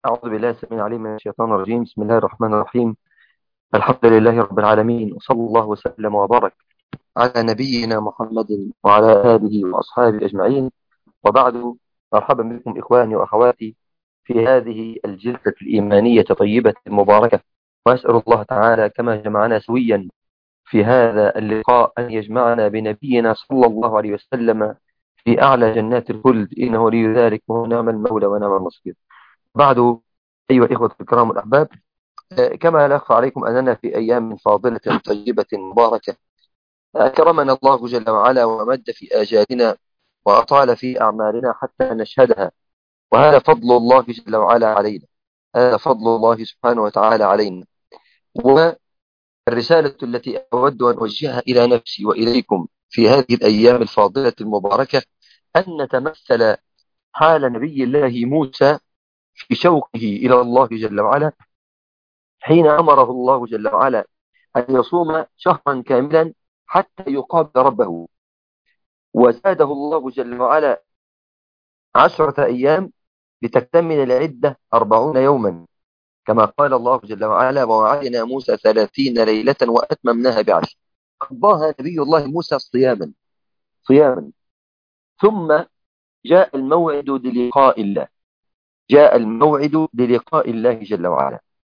أعوذ بالله السميع العليم من الشيطان الرجيم بسم الله الرحمن الرحيم الحمد لله رب العالمين وصلى الله وسلم وبارك على نبينا محمد وعلى آله وأصحابه أجمعين وبعد مرحبا بكم إخواني وأخواتي في هذه الجلسة الإيمانية طيبة المباركة وأسأل الله تعالى كما جمعنا سويا في هذا اللقاء أن يجمعنا بنبينا صلى الله عليه وسلم في أعلى جنات الخلد إنه لي ذلك وهو نعم المولى ونعم النصير بعد أيها الإخوة الكرام والأحباب كما لا أخفى عليكم أننا في أيام فاضلة طيبة مباركة أكرمنا الله جل وعلا ومد في آجالنا وأطال في أعمالنا حتى نشهدها وهذا فضل الله جل وعلا علينا هذا فضل الله سبحانه وتعالى علينا والرسالة التي أود أن أوجهها إلى نفسي وإليكم في هذه الأيام الفاضلة المباركة أن نتمثل حال نبي الله موسى في شوقه إلى الله جل وعلا حين أمره الله جل وعلا أن يصوم شهرا كاملا حتى يقابل ربه وزاده الله جل وعلا عشرة أيام لتكتمل العدة أربعون يوما كما قال الله جل وعلا ووعدنا موسى ثلاثين ليلة وأتممناها بعشر قضاها نبي الله موسى صياما صياما ثم جاء الموعد للقاء الله جاء الموعد للقاء الله جل وعلا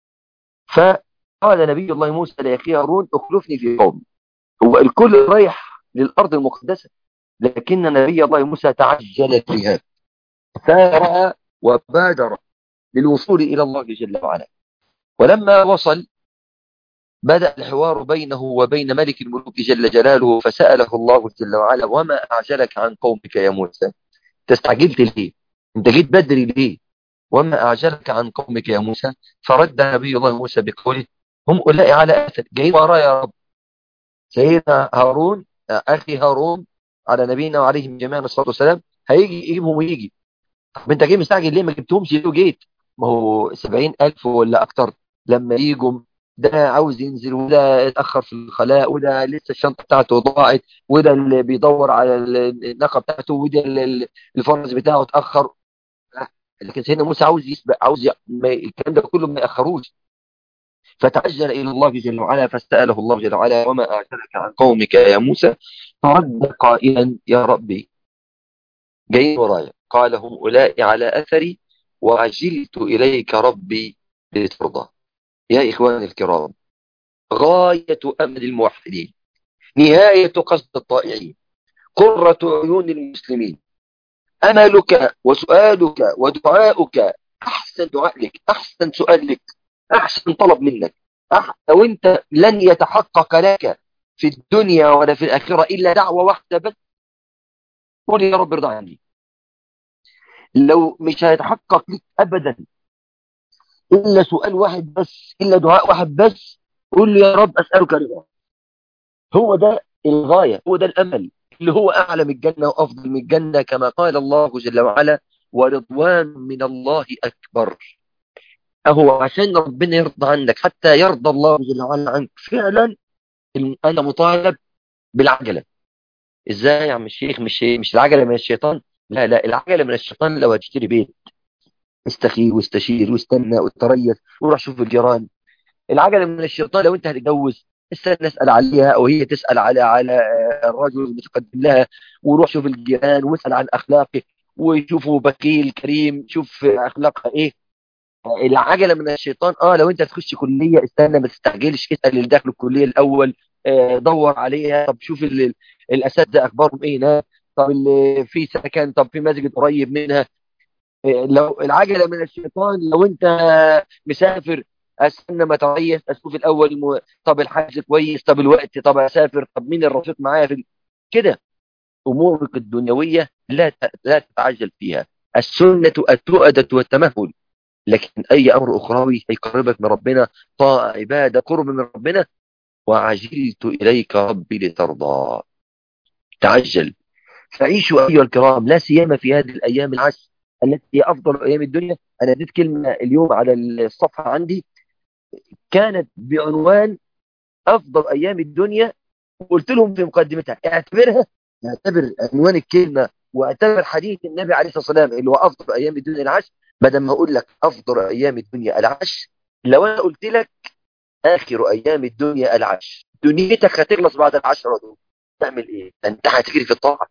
فقال نبي الله موسى لأخيه هارون اخلفني في قومي هو الكل رايح للأرض المقدسة لكن نبي الله موسى تعجل الذهاب سارع وبادر للوصول إلى الله جل وعلا ولما وصل بدأ الحوار بينه وبين ملك الملوك جل جلاله فسأله الله جل وعلا وما أعجلك عن قومك يا موسى تستعجلت ليه انت جيت بدري ليه وما أعجلك عن قومك يا موسى فرد نبي الله موسى بقوله هم أولئك على أثر جايين ورايا يا رب سيدنا هارون أخي هارون على نبينا وعليهم جميعا الصلاة والسلام هيجي يجيبهم ويجي طب انت جاي مستعجل ليه ما جبتهمش ليه وجيت ما هو سبعين ألف ولا أكتر لما يجوا ده عاوز ينزل وده اتأخر في الخلاء وده لسه الشنطة بتاعته ضاعت وده اللي بيدور على الناقة بتاعته وده الفرس بتاعه اتأخر لكن سيدنا موسى عاوز يسبق عاوز ي... ما... الكلام ده كله ما يأخروش فتعجل إلى الله جل وعلا فاستأله الله جل وعلا وما أعجلك عن قومك يا موسى فرد قائلا يا ربي جايين ورايا قال هم أولئك على أثري وعجلت إليك ربي لترضى يا إخواني الكرام غاية أمل الموحدين نهاية قصد الطائعين قرة عيون المسلمين أملك وسؤالك ودعاؤك أحسن دعاء لك أحسن سؤال لك أحسن طلب منك لو أنت لن يتحقق لك في الدنيا ولا في الآخرة إلا دعوة واحدة بس قول يا رب ارضى عني لو مش هيتحقق لك أبدا إلا سؤال واحد بس إلا دعاء واحد بس قول لي يا رب أسألك رضا هو ده الغاية هو ده الأمل اللي هو أعلى من الجنة وأفضل من الجنة كما قال الله جل وعلا ورضوان من الله أكبر أهو عشان ربنا يرضى عنك حتى يرضى الله جل وعلا عنك فعلا أنت مطالب بالعجلة إزاي يا عم الشيخ مش مش العجلة من الشيطان لا لا العجلة من الشيطان لو هتشتري بيت استخير واستشير واستنى وتريث وروح شوف الجيران العجلة من الشيطان لو انت هتتجوز استنى اسال عليها او هي تسال على على الرجل المتقدم لها وروح شوف الجيران واسال عن اخلاقه وشوفوا بخيل كريم شوف اخلاقها ايه العجله من الشيطان اه لو انت تخش كليه استنى ما تستعجلش اسال اللي داخل الكليه الاول آه دور عليها طب شوف الاساتذه اخبارهم ايه هناك طب اللي في سكن طب في مسجد قريب منها لو العجله من الشيطان لو انت مسافر استنى ما تريث اشوف الاول م... طب الحجز كويس طب الوقت طب اسافر طب مين الرفيق معايا في كده امورك الدنيويه لا ت... لا تتعجل فيها السنه التؤدة والتمهل لكن اي امر اخروي هيقربك من ربنا طاعه عباده قرب من ربنا وعجلت اليك ربي لترضى تعجل فعيشوا ايها الكرام لا سيما في هذه الايام العشر التي هي افضل ايام الدنيا انا اديت كلمه اليوم على الصفحه عندي كانت بعنوان افضل ايام الدنيا وقلت لهم في مقدمتها اعتبرها اعتبر عنوان الكلمه واعتبر حديث النبي عليه الصلاه والسلام اللي هو افضل ايام الدنيا العشر بدل ما اقول لك افضل ايام الدنيا العشر لو انا قلت لك اخر ايام الدنيا العشر دنيتك هتخلص بعد العشرة دول تعمل ايه انت هتجري في الطاعة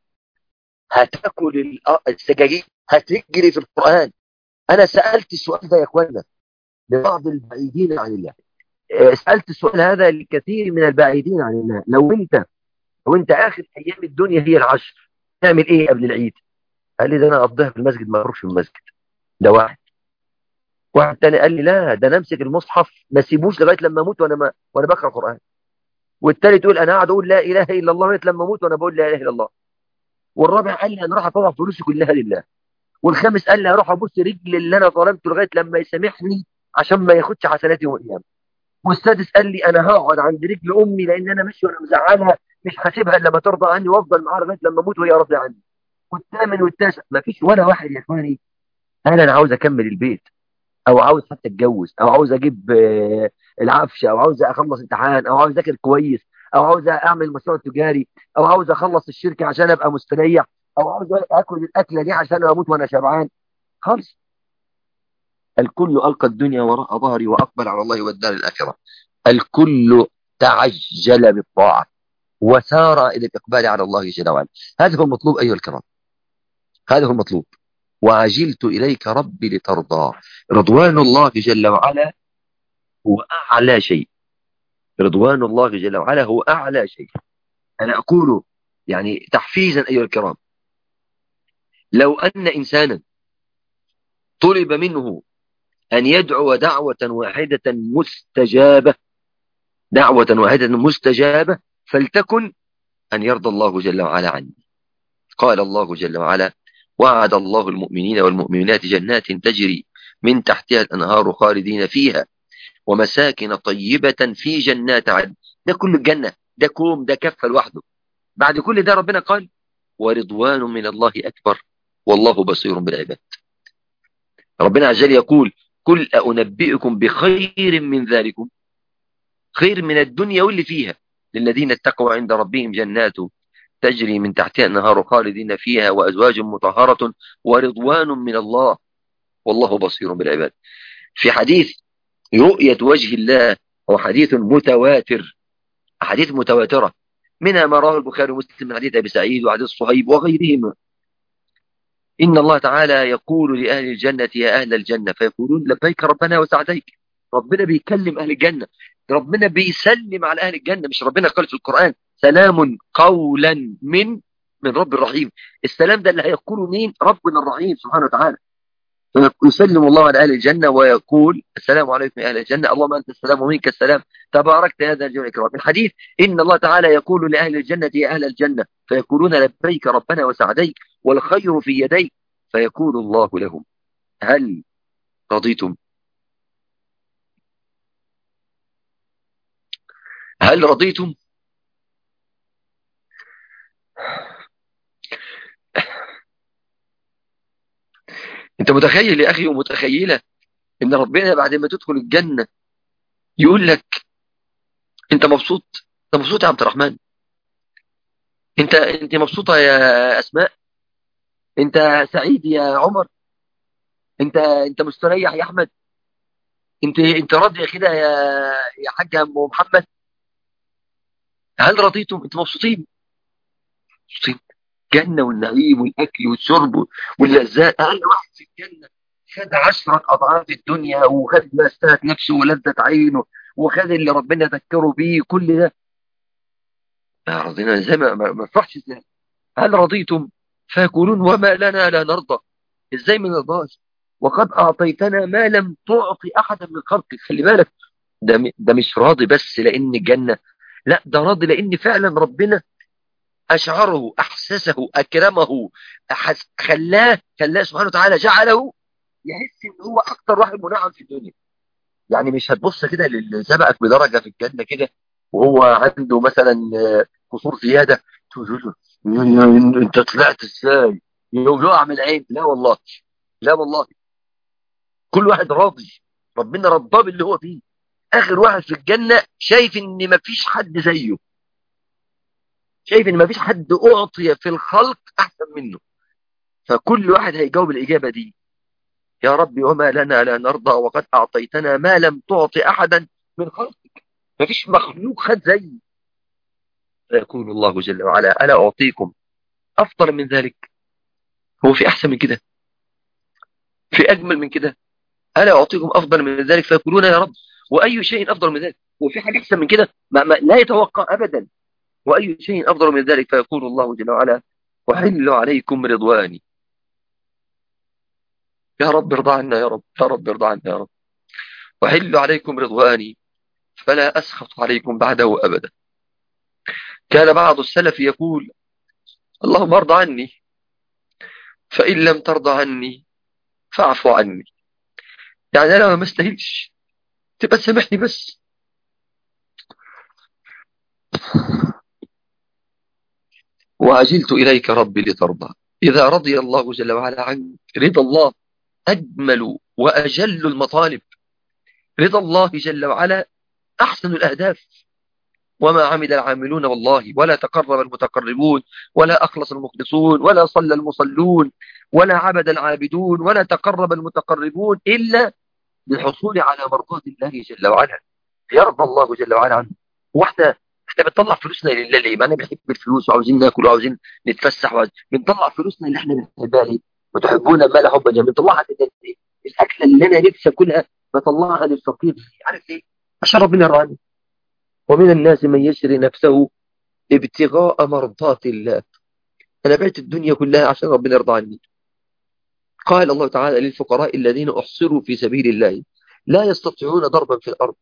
هتاكل السجاجيد هتجري في القرآن انا سألت السؤال ده يا اخوانا لبعض البعيدين عن الله سألت السؤال هذا لكثير من البعيدين عن الله لو انت لو انت اخر ايام الدنيا هي العشر تعمل ايه قبل العيد قال لي ده انا اقضيها في المسجد ما اروحش في المسجد ده واحد واحد تاني قال لي لا ده انا امسك المصحف ما اسيبوش لغايه لما اموت وانا ما وانا بقرا قران والتالت يقول انا قاعد اقول لا اله الا الله لغايه لما اموت وانا بقول لا اله الا الله والرابع قال لي انا راح اطلع فلوسي كلها لله والخامس قال لي هروح ابص رجل اللي انا ظلمته لغايه لما يسامحني عشان ما ياخدش حسناتي يوم القيامه والسادس قال لي انا هقعد عند رجل امي لان انا ماشي وانا مزعلها مش هسيبها الا لما ترضى عني وافضل معاها لغايه لما اموت وهي راضيه عني والثامن والتاسع ما فيش ولا واحد يا اخواني قال انا عاوز اكمل البيت او عاوز حتى اتجوز او عاوز اجيب العفشه او عاوز اخلص امتحان او عاوز اذاكر كويس او عاوز اعمل مشروع تجاري او عاوز اخلص الشركه عشان ابقى مستريح او عاوز اكل الاكله دي عشان اموت وانا شبعان خالص الكل القى الدنيا وراء ظهري واقبل على الله والدار الاخره الكل تعجل بالطاعه وسار الى الاقبال على الله جل وعلا هذا هو المطلوب ايها الكرام هذا هو المطلوب وعجلت إليك ربي لترضى رضوان الله جل وعلا هو أعلى شيء رضوان الله جل وعلا هو أعلى شيء أنا أقول يعني تحفيزا أيها الكرام لو أن إنسانا طلب منه أن يدعو دعوة واحدة مستجابة دعوة واحدة مستجابة فلتكن أن يرضى الله جل وعلا عني قال الله جل وعلا وعد الله المؤمنين والمؤمنات جنات تجري من تحتها الأنهار خالدين فيها ومساكن طيبة في جنات عدن ده كل الجنة ده كوم ده كفة لوحده بعد كل ده ربنا قال ورضوان من الله أكبر والله بصير بالعباد ربنا عز وجل يقول كل أنبئكم بخير من ذلكم خير من الدنيا واللي فيها للذين اتقوا عند ربهم جنات تجري من تحتها النهار خالدين فيها وأزواج مطهرة ورضوان من الله والله بصير بالعباد في حديث رؤية وجه الله هو حديث متواتر حديث متواترة منها ما رواه البخاري ومسلم من حديث أبي سعيد وحديث صهيب وغيرهما إن الله تعالى يقول لأهل الجنة يا أهل الجنة فيقولون لبيك ربنا وسعديك ربنا بيكلم أهل الجنة ربنا بيسلم على أهل الجنة مش ربنا قال في القرآن سلام قولا من من رب الرحيم السلام ده اللي هيقوله مين ربنا الرحيم سبحانه وتعالى يسلم الله على أهل الجنة ويقول السلام عليكم يا أهل الجنة اللهم أنت السلام ومنك السلام تباركت يا ذا الجلال والإكرام الحديث إن الله تعالى يقول لأهل الجنة يا أهل الجنة فيقولون لبيك ربنا وسعديك والخير في يديك فيقول الله لهم هل رضيتم هل رضيتم انت متخيل يا اخي ومتخيلة ان ربنا بعد ما تدخل الجنة يقول لك انت مبسوط انت مبسوط يا عبد الرحمن انت انت مبسوطة يا اسماء انت سعيد يا عمر انت انت مستريح يا احمد انت انت راضي كده يا يا حاج ام محمد هل رضيتم انتم مبسوطين مبسوطين الجنة والنعيم والأكل والشرب واللذات أقل واحد في الجنة خد عشرة أضعاف الدنيا وخد ما استهت نفسه ولذة عينه وخد اللي ربنا ذكره بيه كل ده ما رضينا ازاي ما ما فرحش ازاي هل رضيتم فيقولون وما لنا لا نرضى ازاي ما نرضاش وقد أعطيتنا ما لم تعطي أحدا من خلقك خلي بالك ده ده مش راضي بس لأن الجنة لا ده راضي لأن فعلا ربنا أشعره أحسسه أكرمه أحس خلاه خلاه سبحانه وتعالى جعله يحس إن هو أكتر واحد منعم في الدنيا يعني مش هتبص كده للي سبقك بدرجة في الجنة كده وهو عنده مثلا قصور زيادة تقول له انت طلعت ازاي يقع من العين لا والله لا والله كل واحد راضي ربنا رضاه باللي هو فيه اخر واحد في الجنة شايف ان مفيش حد زيه شايف ان مفيش حد اعطي في الخلق احسن منه فكل واحد هيجاوب الاجابة دي يا رب وما لنا لا نرضى وقد أعطيتنا ما لم تعطي أحدا من خلقك ما فيش مخلوق خد زي فيقول الله جل وعلا ألا أعطيكم أفضل من ذلك هو في أحسن من كده في أجمل من كده ألا أعطيكم أفضل من ذلك فيقولون يا رب وأي شيء أفضل من ذلك وفي حاجة أحسن من كده ما ما لا يتوقع أبدا وأي شيء أفضل من ذلك فيقول الله جل وعلا وحل عليكم رضواني يا رب ارضى عنا يا رب يا رب ارضى عنا يا رب وحل عليكم رضواني فلا أسخط عليكم بعده أبدا كان بعض السلف يقول اللهم ارضى عني فإن لم ترضى عني فاعفو عني يعني أنا ما استاهلش تبقى تسامحني بس وعجلت إليك ربي لترضى إذا رضي الله جل وعلا عنك رضا الله أجمل وأجل المطالب رضا الله جل وعلا أحسن الأهداف وما عمل العاملون والله ولا تقرب المتقربون ولا أخلص المخلصون ولا صلى المصلون ولا عبد العابدون ولا تقرب المتقربون إلا للحصول على مرضات الله جل وعلا يرضى الله جل وعلا عنه واحنا احنا بنطلع فلوسنا لله ليه؟ ما انا بنحب الفلوس وعاوزين ناكل وعاوزين نتفسح وعاوزين بنطلع فلوسنا اللي احنا بنحبها ليه؟ وتحبون المال حبا جميلا بنطلعها ليه؟ الاكله اللي انا نفسي اكلها بطلعها للفقير عارف ليه؟ عشان ربنا يرضى ومن الناس من يشري نفسه ابتغاء مرضات الله انا بعت الدنيا كلها عشان ربنا يرضى عني قال الله تعالى للفقراء الذين احصروا في سبيل الله لا يستطيعون ضربا في الارض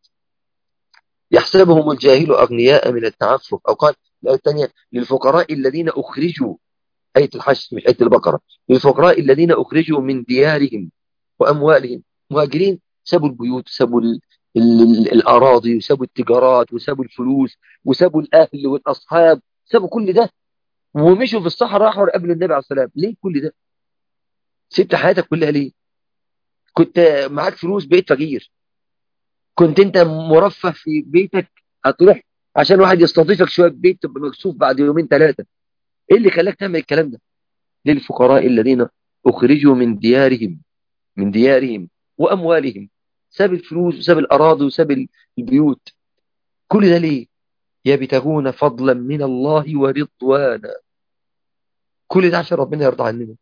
يحسبهم الجاهل أغنياء من التعفف أو قال الآية الثانية للفقراء الذين أخرجوا آية الحج مش آية البقرة للفقراء الذين أخرجوا من ديارهم وأموالهم مهاجرين سابوا البيوت سابوا ال ال ال الأراضي وسابوا التجارات وسابوا الفلوس وسابوا الأهل والأصحاب سابوا كل ده ومشوا في الصحراء راحوا قبل النبي عليه السلام ليه كل ده سبت حياتك كلها ليه كنت معاك فلوس بقيت فقير كنت انت مرفه في بيتك هتروح عشان واحد يستضيفك شويه بيت تبقى مكسوف بعد يومين ثلاثه ايه اللي خلاك تعمل الكلام ده للفقراء الذين اخرجوا من ديارهم من ديارهم واموالهم ساب الفلوس وساب الاراضي وساب البيوت كل ده ليه يبتغون فضلا من الله ورضوانا كل ده عشان ربنا يرضى عننا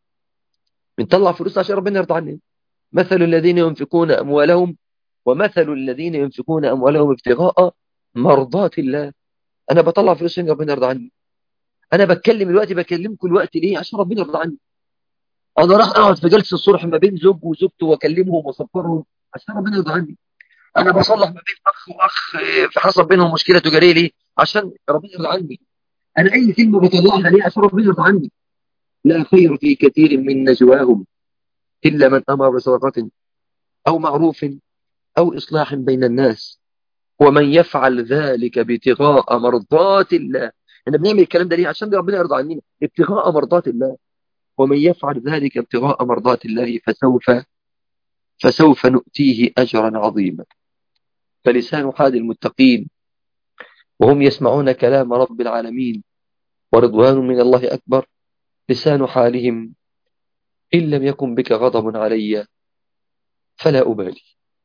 بنطلع فلوس عشان ربنا يرضى عننا مثل الذين ينفقون اموالهم ومثل الذين ينفقون أموالهم ابتغاء مرضات الله أنا بطلع فلوس عشان ربنا يرضى عني أنا بتكلم الوقت بكلمكم الوقت ليه عشان ربنا يرضى عني أنا راح أقعد في جلسة الصلح ما بين زوج وزوجته وأكلمهم وأصفرهم عشان ربنا يرضى عني أنا بصلح ما بين أخ وأخ في حصل بينهم مشكلة تجارية ليه عشان ربنا يرضى عني أنا أي كلمة بطلعها ليه عشان ربنا يرضى عني لا خير في كثير من نجواهم إلا من أمر بصدقة أو معروف أو إصلاح بين الناس ومن يفعل ذلك ابتغاء مرضات الله احنا بنعمل الكلام ده ليه عشان ربنا يرضى عننا ابتغاء مرضات الله ومن يفعل ذلك ابتغاء مرضات الله فسوف فسوف نؤتيه أجرا عظيما فلسان حال المتقين وهم يسمعون كلام رب العالمين ورضوان من الله أكبر لسان حالهم إن لم يكن بك غضب علي فلا أبالي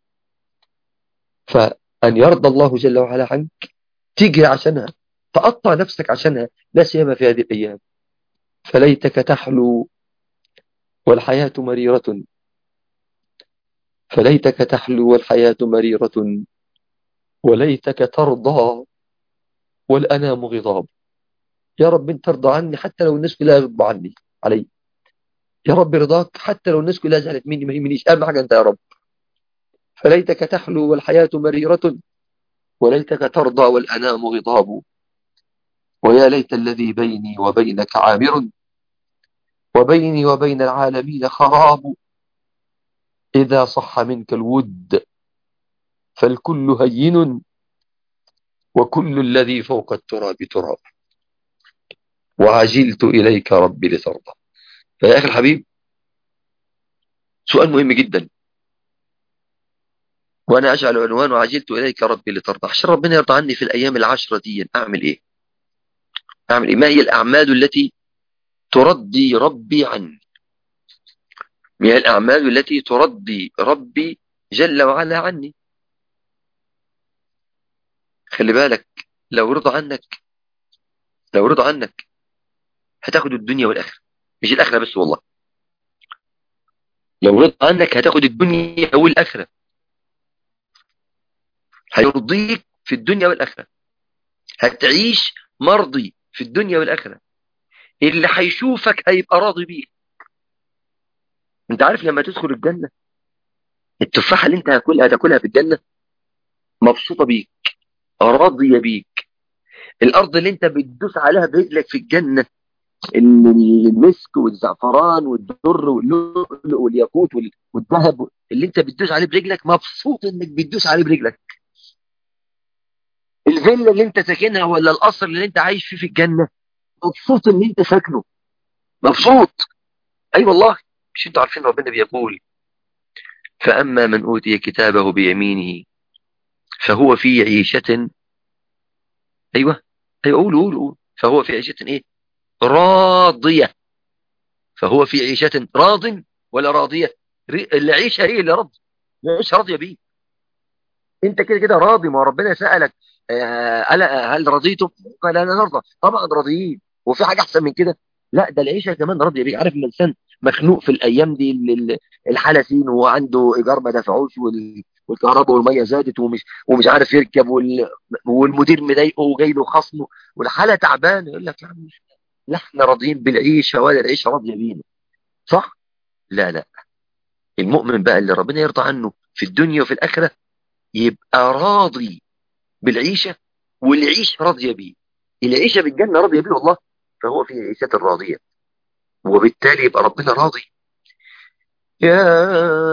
فأن يرضى الله جل وعلا عنك تجري عشانها تقطع نفسك عشانها لا سيما في هذه الأيام فليتك تحلو والحياة مريرة فليتك تحلو والحياة مريرة وليتك ترضى والأنام غضاب يا رب انت ترضى عني حتى لو الناس كلها يغضب عني علي يا رب رضاك حتى لو الناس كلها زعلت مني ما يهمنيش اهم حاجه انت يا رب فليتك تحلو والحياة مريرة وليتك ترضى والأنام غضاب ويا ليت الذي بيني وبينك عامر وبيني وبين العالمين خراب إذا صح منك الود فالكل هين وكل الذي فوق التراب تراب وعجلت إليك ربي لترضى فيا أخي الحبيب سؤال مهم جدا وأنا أجعل عنوان وعجلت إليك ربي لترضى عشان ربنا يرضى عني في الأيام العشرة دي أعمل إيه أعمل إيه ما هي الأعمال التي ترضي ربي عني من الأعمال التي ترضي ربي جل وعلا عني خلي بالك لو رضى عنك لو رضى عنك هتاخد الدنيا والآخرة مش الآخرة بس والله لو رضى عنك هتاخد الدنيا والآخرة هيرضيك في الدنيا والآخرة هتعيش مرضي في الدنيا والآخرة اللي هيشوفك هيبقى راضي بيك انت عارف لما تدخل الجنة التفاحة اللي انت هتاكلها هتاكلها في الجنة مبسوطة بيك راضية بيك الارض اللي انت بتدوس عليها برجلك في الجنة المسك والزعفران والدر واللؤلؤ والياقوت والذهب اللي انت بتدوس عليه برجلك مبسوط انك بتدوس عليه برجلك الفيلا اللي انت ساكنها ولا القصر اللي انت عايش فيه في الجنة مبسوط ان انت ساكنه مبسوط اي أيوة والله مش انتوا عارفين ربنا بيقول فأما من أوتي كتابه بيمينه فهو في عيشة أيوة أيوة قول قول قول فهو في عيشة إيه راضية فهو في عيشة راض ولا راضية العيشة هي اللي راضي العيشة راضية بيه انت كده كده راضي ما ربنا سألك ألا هل رضيتم قال أنا نرضى طبعا راضيين وفي حاجة أحسن من كده لا ده العيشة كمان راضية بيه عارف الإنسان مخنوق في الأيام دي الحالة سين وعنده إيجار ما دفعوش والكهرباء والمية زادت ومش ومش عارف يركب والمدير مضايقه وجاي له خصمه والحالة تعبانة يقول لك يا عم لا احنا راضيين بالعيشة ولا العيشة راضية بينا صح؟ لا لا المؤمن بقى اللي ربنا يرضى عنه في الدنيا وفي الآخرة يبقى راضي بالعيشة والعيشة راضية بيه العيشة بالجنة راضية بيه والله فهو في عيشة راضية وبالتالي يبقى ربنا راضي يا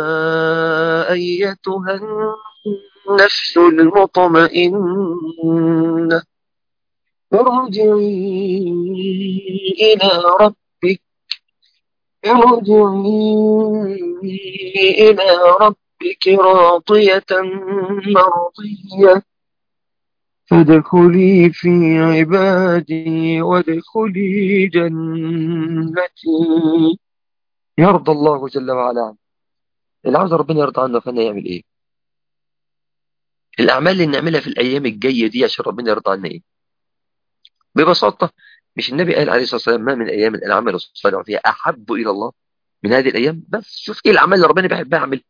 أيتها النفس المطمئنة ارجعي إلى ربك ارجعي إلى ربك راضية مرضية فادخلي في عبادي وادخلي جنتي يرضى الله جل وعلا عنه اللي عاوز ربنا يرضى عنه فانا يعمل ايه الاعمال اللي نعملها في الايام الجايه دي عشان ربنا يرضى عنا ايه ببساطه مش النبي قال عليه الصلاه والسلام ما من ايام العمل الصالح فيها احب الى الله من هذه الايام بس شوف ايه الاعمال اللي ربنا بيحبها اعمل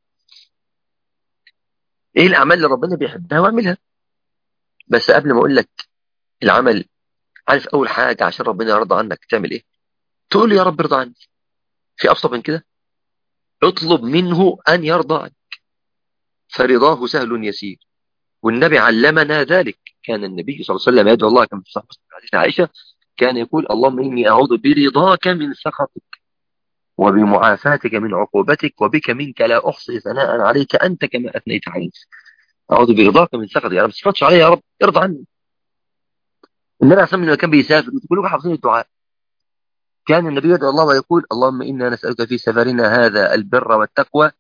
ايه الاعمال اللي ربنا بيحبها واعملها بس قبل ما اقول لك العمل عارف اول حاجه عشان ربنا يرضى عنك تعمل ايه تقول يا رب ارضى عني في ابسط من كده اطلب منه ان يرضى عنك فرضاه سهل يسير والنبي علمنا ذلك كان النبي صلى الله عليه وسلم يدعو الله كما في صحيح حديث عائشه كان يقول اللهم اني اعوذ برضاك من سخطك وبمعافاتك من عقوبتك وبك منك لا احصي ثناء عليك انت كما اثنيت عليك اعوذ برضاك من سخطك يا رب ما علي يا رب ارضى عني النبي عليه لما كان بيسافر كلكم حافظين الدعاء كان النبي يدعو الله ويقول اللهم إنا نسألك في سفرنا هذا البر والتقوى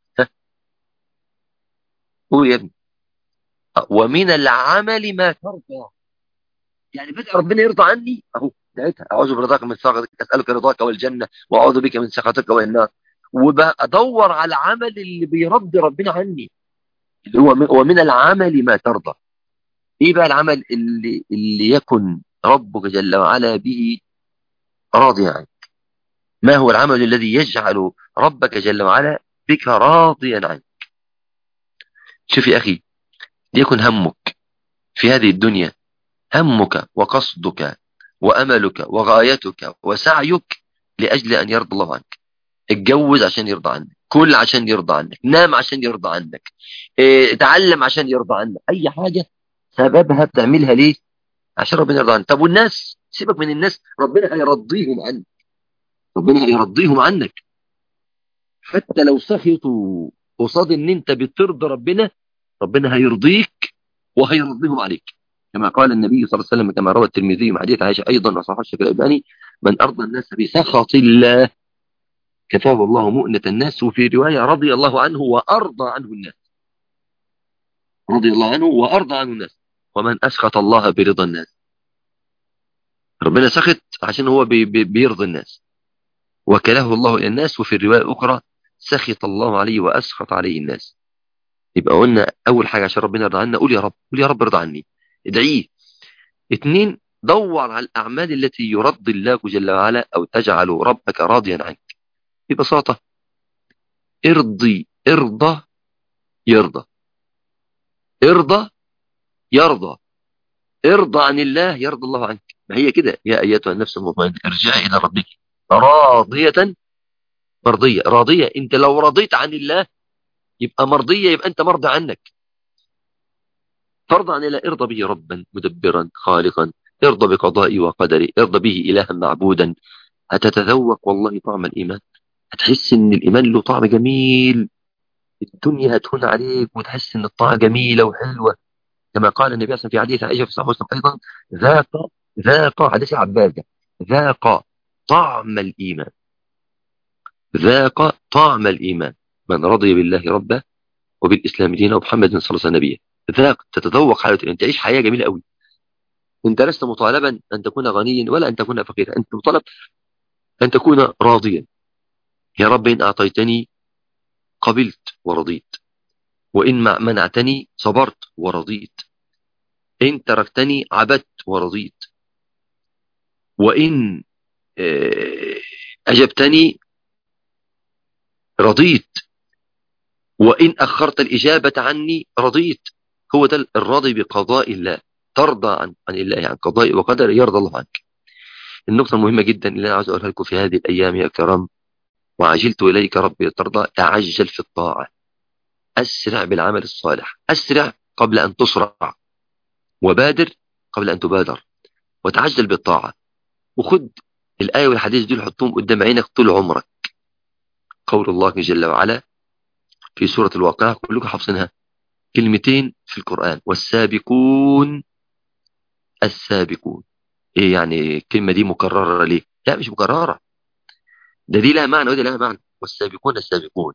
قول يا ابني ومن العمل ما ترضى يعني بدأ ربنا يرضى عني اهو دعيتها اعوذ برضاك من سخطك اسالك رضاك والجنه واعوذ بك من سخطك والنار وبدور على العمل اللي بيرضي ربنا عني اللي هو ومن العمل ما ترضى ايه بقى العمل اللي اللي يكن ربك جل وعلا به راضيا عنك ما هو العمل الذي يجعل ربك جل وعلا بك راضيا عنك شوف يا أخي ليكن همك في هذه الدنيا همك وقصدك وأملك وغايتك وسعيك لأجل أن يرضى الله عنك اتجوز عشان يرضى عنك كل عشان يرضى عنك نام عشان يرضى عنك اه اتعلم عشان يرضى عنك أي حاجة سببها بتعملها ليه عشان ربنا يرضى عنك طب والناس سيبك من الناس ربنا هيرضيهم عنك ربنا هيرضيهم عنك حتى لو سخطوا قصاد ان انت بترضي ربنا ربنا هيرضيك وهيرضيهم عليك كما قال النبي صلى الله عليه وسلم كما روى الترمذي من حديث عائشه ايضا وصححه الشيخ الالباني من ارضى الناس بسخط الله كفاه الله مؤنة الناس وفي رواية رضي الله عنه وأرضى عنه الناس رضي الله عنه وأرضى عنه الناس ومن أسخط الله برضا الناس ربنا سخط عشان هو بي بي بيرضي الناس وكله الله إلى الناس وفي الرواية الأخرى سخط الله عليه وأسخط عليه الناس يبقى قلنا أول حاجة عشان ربنا يرضى عنا قول يا رب قول يا رب ارضى عني ادعيه اثنين دور على الأعمال التي يرضي الله جل وعلا أو تجعل ربك راضيا عنك ببساطة ارضي ارضى يرضى ارضى يرضى ارضى عن الله يرضى الله عنك ما هي كده يا أيتها النفس المطمئنة ارجعي إلى ربك راضية مرضية راضية انت لو رضيت عن الله يبقى مرضية يبقى انت مرضى عنك فرض عن الله ارضى به ربا مدبرا خالقا ارضى بقضائي وقدري ارضى به إلها معبودا هتتذوق والله طعم الإيمان هتحس ان الإيمان له طعم جميل الدنيا هتهون عليك وتحس ان الطاعة جميلة وحلوة كما قال النبي صلى الله عليه وسلم في حديث عائشة في صحيح مسلم أيضا ذاق ذاق حديث عباس ذاق طعم الإيمان ذاق طعم الإيمان من رضي بالله ربا وبالإسلام دينا ومحمد صلى الله عليه وسلم نبيا ذاق تتذوق حياة أنت تعيش حياة جميلة قوي أنت لست مطالبا أن تكون غنيا ولا أن تكون فقيرا أنت مطالب أن تكون راضيا يا رب إن أعطيتني قبلت ورضيت وإن منعتني صبرت ورضيت إن تركتني عبدت ورضيت وإن أجبتني رضيت وإن أخرت الإجابة عني رضيت هو ده الراضي بقضاء الله ترضى عن, عن الله عن يعني قضاء وقدر يرضى الله عنك النقطة المهمة جدا اللي أنا عاوز أقولها لكم في هذه الأيام يا كرام وعجلت إليك ربي ترضى تعجل في الطاعة أسرع بالعمل الصالح أسرع قبل أن تسرع وبادر قبل أن تبادر وتعجل بالطاعة وخد الآية والحديث دول حطهم قدام عينك طول عمرك قول الله جل وعلا في سورة الواقعة كلكم حافظينها كلمتين في القرآن والسابقون السابقون ايه يعني الكلمة دي مكررة ليه لا مش مكررة ده دي لها معنى ودي لها معنى والسابقون السابقون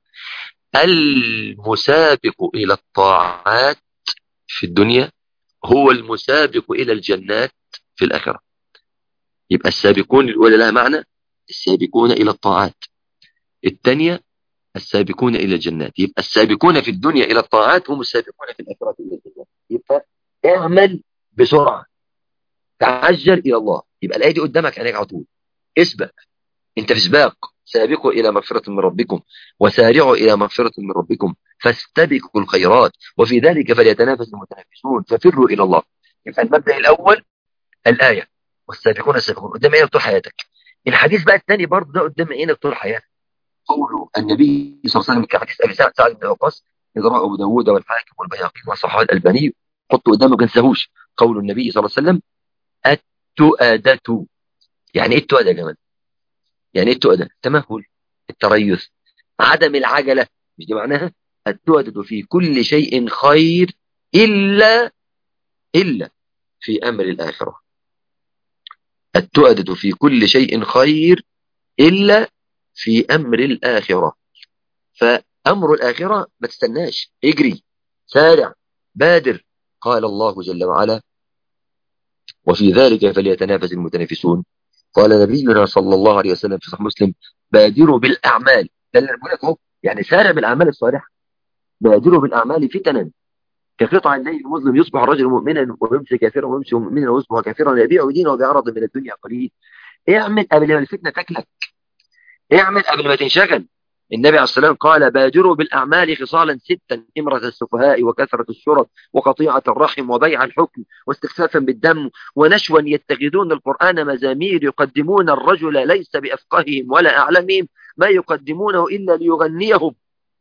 المسابق إلى الطاعات في الدنيا هو المسابق إلى الجنات في الآخرة يبقى السابقون الأولى لها معنى السابقون إلى الطاعات الثانية السابقون إلى الجنات يبقى السابقون في الدنيا إلى الطاعات هم السابقون في الآخرة إلى الجنات يبقى اعمل بسرعة تعجل إلى الله يبقى الآية دي قدامك عينيك على طول اسبق انت في سباق سابقوا إلى مغفرة من ربكم وسارعوا إلى مغفرة من ربكم فاستبقوا الخيرات وفي ذلك فليتنافس المتنافسون ففروا إلى الله يبقى المبدأ الأول الآية والسابقون السابقون قدام عينك طول حياتك الحديث بقى الثاني برضه ده قدام عينك طول حياتك قول النبي صلى الله عليه وسلم كحديث أبي سعد سعد بن وقاص إذا رأى أبو داوود والحاكم والبيهقي وصححه الألباني حطوا قدامه ما تنساهوش قول النبي صلى الله عليه وسلم التؤدة يعني ايه التؤدة يا جماعه يعني ايه التؤدة التمهل التريث عدم العجلة مش دي معناها التؤدة في كل شيء خير إلا إلا في أمر الآخرة التؤدة في كل شيء خير إلا في أمر الآخرة فأمر الآخرة ما تستناش اجري سارع بادر قال الله جل وعلا وفي ذلك فليتنافس المتنافسون قال نبينا صلى الله عليه وسلم في صحيح مسلم بادروا بالأعمال ده اللي بقول لك اهو يعني سارع بالأعمال الصالحة بادروا بالأعمال فتنا كقطع الليل المظلم يصبح الرجل مؤمنا ويمسي كافرا ويمسي مؤمنا ويصبح كافرا يبيع دينه بعرض من الدنيا قليل اعمل قبل ما الفتنة تاكلك اعمل قبل ما تنشغل النبي عليه الصلاة والسلام قال بادروا بالأعمال خصالا ستا إمرة السفهاء وكثرة الشرط وقطيعة الرحم وبيع الحكم واستخفافا بالدم ونشوا يتخذون القرآن مزامير يقدمون الرجل ليس بأفقههم ولا أعلمهم ما يقدمونه إلا ليغنيهم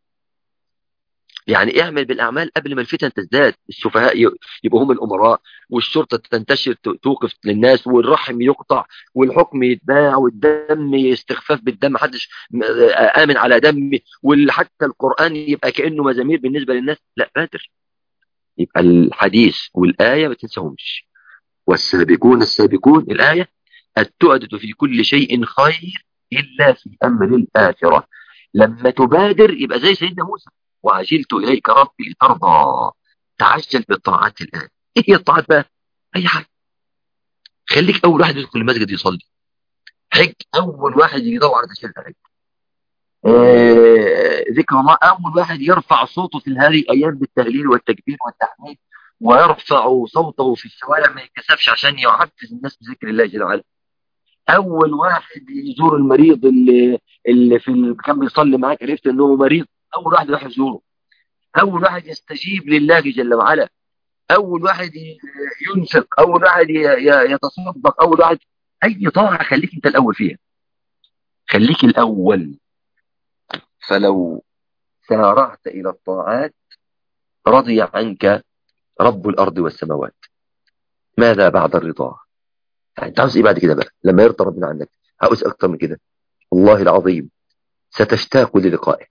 يعني اعمل بالأعمال قبل ما الفتن تزداد السفهاء يبقوا هم الأمراء والشرطة تنتشر توقف للناس والرحم يقطع والحكم يتباع والدم استخفاف بالدم محدش آمن على دم وحتى القرآن يبقى كأنه مزامير بالنسبة للناس لا بادر يبقى الحديث والآية ما تنساهمش والسابقون السابقون الآية التؤدة في كل شيء خير إلا في أمر الآخرة لما تبادر يبقى زي سيدنا موسى وعجلت إليك ربي لترضى تعجل بالطاعات الآن إيه هي الطاعات بقى أي حاجة خليك أول واحد يدخل المسجد يصلي حج أول واحد يدور على تشريع الحج آه ذكر الله أول واحد يرفع صوته في هذه الأيام بالتهليل والتكبير والتحميد ويرفع صوته في الشوارع ما يتكسفش عشان يحفز الناس بذكر الله جل وعلا أول واحد يزور المريض اللي, اللي في ال... كان بيصلي معاك عرفت أنه مريض أول واحد يروح يزوره أول واحد يستجيب لله جل وعلا أول واحد ينفق أول واحد يتصدق أول واحد أي طاعة خليك أنت الأول فيها خليك الأول فلو سارعت إلى الطاعات رضي عنك رب الأرض والسماوات ماذا بعد الرضا انت عاوز ايه بعد كده بقى لما يرضى ربنا عنك عاوز اكتر من كده والله العظيم ستشتاق للقائه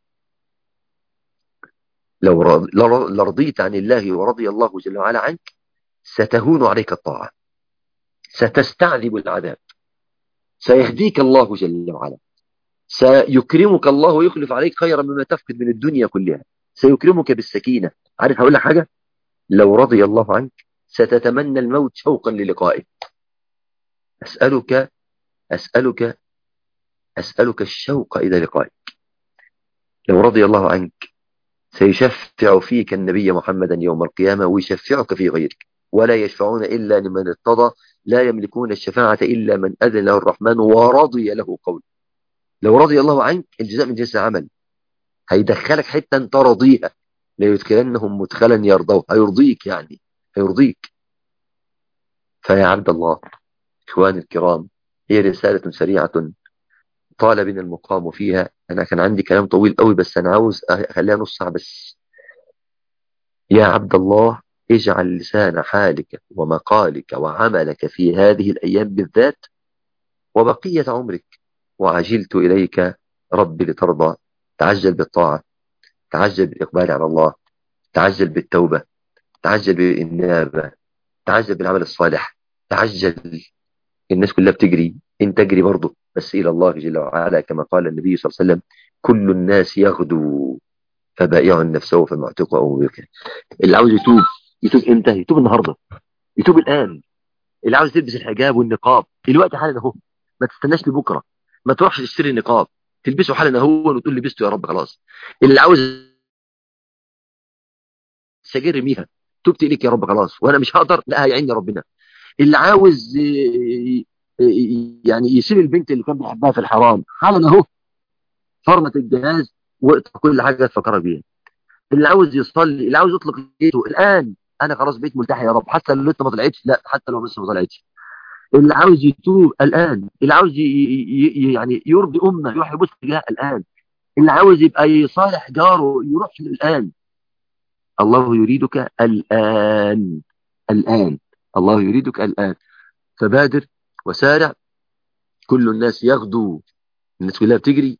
لو لرضيت عن الله ورضي الله جل وعلا عنك ستهون عليك الطاعة ستستعذب العذاب سيهديك الله جل وعلا سيكرمك الله ويخلف عليك خيرا مما تفقد من الدنيا كلها سيكرمك بالسكينة عارف هقول لك حاجة لو رضي الله عنك ستتمنى الموت شوقا للقائه أسألك أسألك أسألك الشوق إلى لقائك لو رضي الله عنك سيشفع فيك النبي محمدا يوم القيامة ويشفعك في غيرك ولا يشفعون إلا لمن ارتضى لا يملكون الشفاعة إلا من أذن له الرحمن ورضي له قول لو رضي الله عنك الجزاء من جنس العمل هيدخلك حتى انت رضيها لا يدخلنهم مدخلا يرضوه هيرضيك يعني هيرضيك فيا عبد الله إخواني الكرام هي رسالة سريعة طال بنا المقام فيها أنا كان عندي كلام طويل قوي بس أنا عاوز أخليها نص ساعة بس يا عبد الله اجعل لسان حالك ومقالك وعملك في هذه الأيام بالذات وبقية عمرك وعجلت إليك ربي لترضى تعجل بالطاعة تعجل بالإقبال على الله تعجل بالتوبة تعجل بالإنابة تعجل بالعمل الصالح تعجل الناس كلها بتجري انت تجري برضه بس إلى الله جل وعلا كما قال النبي صلى الله عليه وسلم كل الناس يغدو فبائع نفسه فمعتقه أو مبيكه اللي عاوز يتوب يتوب امتى يتوب النهاردة يتوب الآن اللي عاوز تلبس الحجاب والنقاب الوقت حالا اهو ما تستناش لبكرة ما تروحش تشتري نقاب تلبسه حالا اهو وتقول لبسته يا رب خلاص اللي عاوز سجير رميها تبت إليك يا رب خلاص وأنا مش هقدر لا هيعيني ربنا اللي عاوز يعني يسيب البنت اللي كان بيحبها في الحرام حالا اهو فرمت الجهاز واقطع كل حاجه تفكرها بيها اللي عاوز يصلي اللي عاوز يطلق بيته الان انا خلاص بقيت مرتاح يا رب حتى لو لسه ما طلعتش لا حتى لو لسه ما طلعتش اللي عاوز يتوب الان اللي عاوز يعني يرضي امه يروح يبص لها الان اللي عاوز يبقى يصالح جاره يروح الان الله يريدك الان الان الله يريدك الان فبادر وسارع كل الناس يغدو الناس كلها بتجري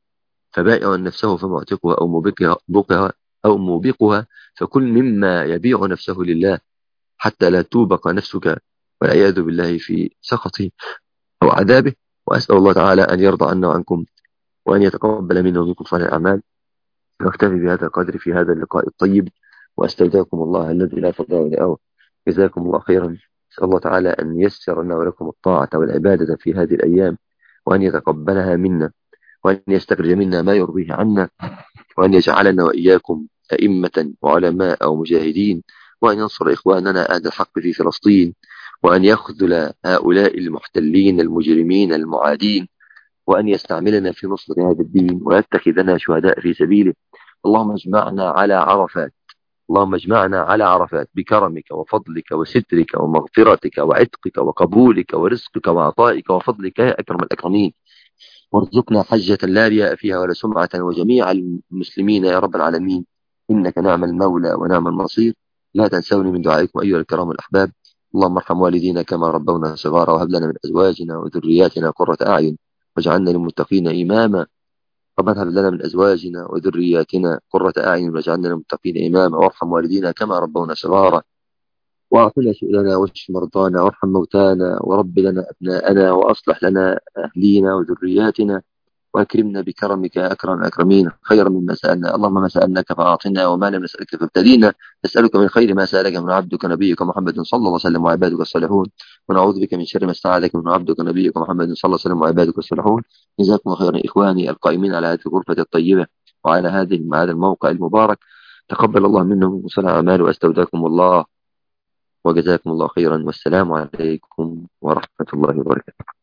فبائع نفسه فمعتقها أو موبقها أو موبقها فكل مما يبيع نفسه لله حتى لا توبق نفسك والعياذ بالله في سخطه أو عذابه وأسأل الله تعالى أن يرضى عنا وعنكم وأن يتقبل منا ومنكم صالح الأعمال واكتفي بهذا القدر في هذا اللقاء الطيب وأستودعكم الله الذي لا تضيع ودائعه جزاكم الله خيرا أسأل الله تعالى أن يسر لنا ولكم الطاعة والعبادة في هذه الأيام وأن يتقبلها منا وأن يستخرج منا ما يرضيه عنا وأن يجعلنا وإياكم أئمة وعلماء ومجاهدين وأن ينصر إخواننا أهل الحق في فلسطين وأن يخذل هؤلاء المحتلين المجرمين المعادين وأن يستعملنا في نصرة هذا الدين ويتخذنا شهداء في سبيله اللهم اجمعنا على عرفات اللهم اجمعنا على عرفات بكرمك وفضلك وسترك ومغفرتك وعتقك وقبولك ورزقك وعطائك وفضلك يا أكرم الأكرمين وارزقنا حجة لا رياء فيها ولا سمعة وجميع المسلمين يا رب العالمين إنك نعم المولى ونعم النصير لا تنسوني من دعائكم أيها الكرام الأحباب اللهم ارحم والدينا كما ربونا صغارا وهب لنا من أزواجنا وذرياتنا قرة أعين واجعلنا للمتقين إماما ربنا هب لنا من أزواجنا وذرياتنا قرة أعين واجعلنا للمتقين إماما وارحم والدينا كما ربونا صغارا واعطنا سؤلنا واشف مرضانا وارحم موتانا ورب لنا أبناءنا وأصلح لنا أهلينا وذرياتنا وأكرمنا بكرمك يا أكرم الأكرمين خيرا مما سألنا اللهم ما سألناك فأعطنا وما لم نسألك فابتدينا نسألك من خير ما سألك من عبدك نبيك محمد صلى الله عليه وسلم وعبادك الصالحون ونعوذ بك من شر ما استعاذك من عبدك نبيك محمد صلى الله عليه وسلم وعبادك الصالحون جزاكم خيرا إخواني القائمين على هذه الغرفة الطيبة وعلى هذه هذا الموقع المبارك تقبل الله منهم وصلى أعمال وأستودعكم الله وجزاكم الله خيرا والسلام عليكم ورحمة الله وبركاته